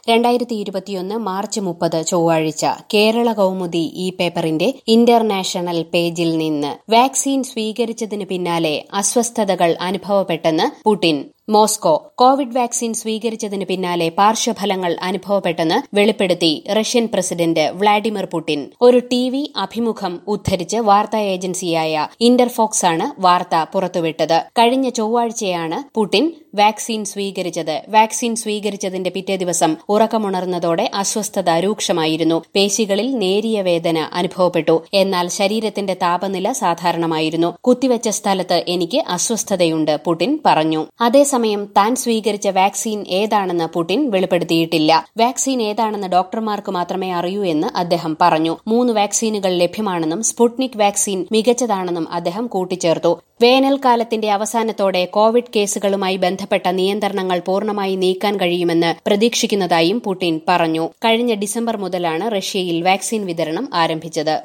രണ്ടായിരത്തി ഇരുപത്തിയൊന്ന് മാർച്ച് മുപ്പത് ചൊവ്വാഴ്ച കേരള കൗമുദി ഈ പേപ്പറിന്റെ ഇന്റർനാഷണൽ പേജിൽ നിന്ന് വാക്സിൻ സ്വീകരിച്ചതിന് പിന്നാലെ അസ്വസ്ഥതകൾ അനുഭവപ്പെട്ടെന്ന് പുടിൻ മോസ്കോ കോവിഡ് വാക്സിൻ സ്വീകരിച്ചതിന് പിന്നാലെ പാർശ്വഫലങ്ങൾ അനുഭവപ്പെട്ടെന്ന് വെളിപ്പെടുത്തി റഷ്യൻ പ്രസിഡന്റ് വ്ളാഡിമിർ പുടിൻ ഒരു ടി വി അഭിമുഖം ഉദ്ധരിച്ച് വാർത്താ ഏജൻസിയായ ഇന്റർഫോക്സ് ആണ് വാർത്ത പുറത്തുവിട്ടത് കഴിഞ്ഞ ചൊവ്വാഴ്ചയാണ് പുടിൻ വാക്സിൻ സ്വീകരിച്ചത് വാക്സിൻ സ്വീകരിച്ചതിന്റെ പിറ്റേ ദിവസം ഉറക്കമുണർന്നതോടെ അസ്വസ്ഥത രൂക്ഷമായിരുന്നു പേശികളിൽ നേരിയ വേദന അനുഭവപ്പെട്ടു എന്നാൽ ശരീരത്തിന്റെ താപനില സാധാരണമായിരുന്നു കുത്തിവെച്ച സ്ഥലത്ത് എനിക്ക് അസ്വസ്ഥതയുണ്ട് പുടിൻ പറഞ്ഞു അതേസമയം താൻ സ്വീകരിച്ച വാക്സിൻ ഏതാണെന്ന് പുടിൻ വെളിപ്പെടുത്തിയിട്ടില്ല വാക്സിൻ ഏതാണെന്ന് ഡോക്ടർമാർക്ക് മാത്രമേ അറിയൂ എന്ന് അദ്ദേഹം പറഞ്ഞു മൂന്ന് വാക്സിനുകൾ ലഭ്യമാണെന്നും സ്പുട്നിക് വാക്സിൻ മികച്ചതാണെന്നും അദ്ദേഹം കൂട്ടിച്ചേർത്തു വേനൽക്കാലത്തിന്റെ അവസാനത്തോടെ കോവിഡ് കേസുകളുമായി ബന്ധപ്പെട്ട നിയന്ത്രണങ്ങൾ പൂർണ്ണമായി നീക്കാൻ കഴിയുമെന്ന് പ്രതീക്ഷിക്കുന്നതായും പുടിൻ പറഞ്ഞു കഴിഞ്ഞ ഡിസംബർ മുതലാണ് റഷ്യയിൽ വാക്സിൻ വിതരണം ആരംഭിച്ചത്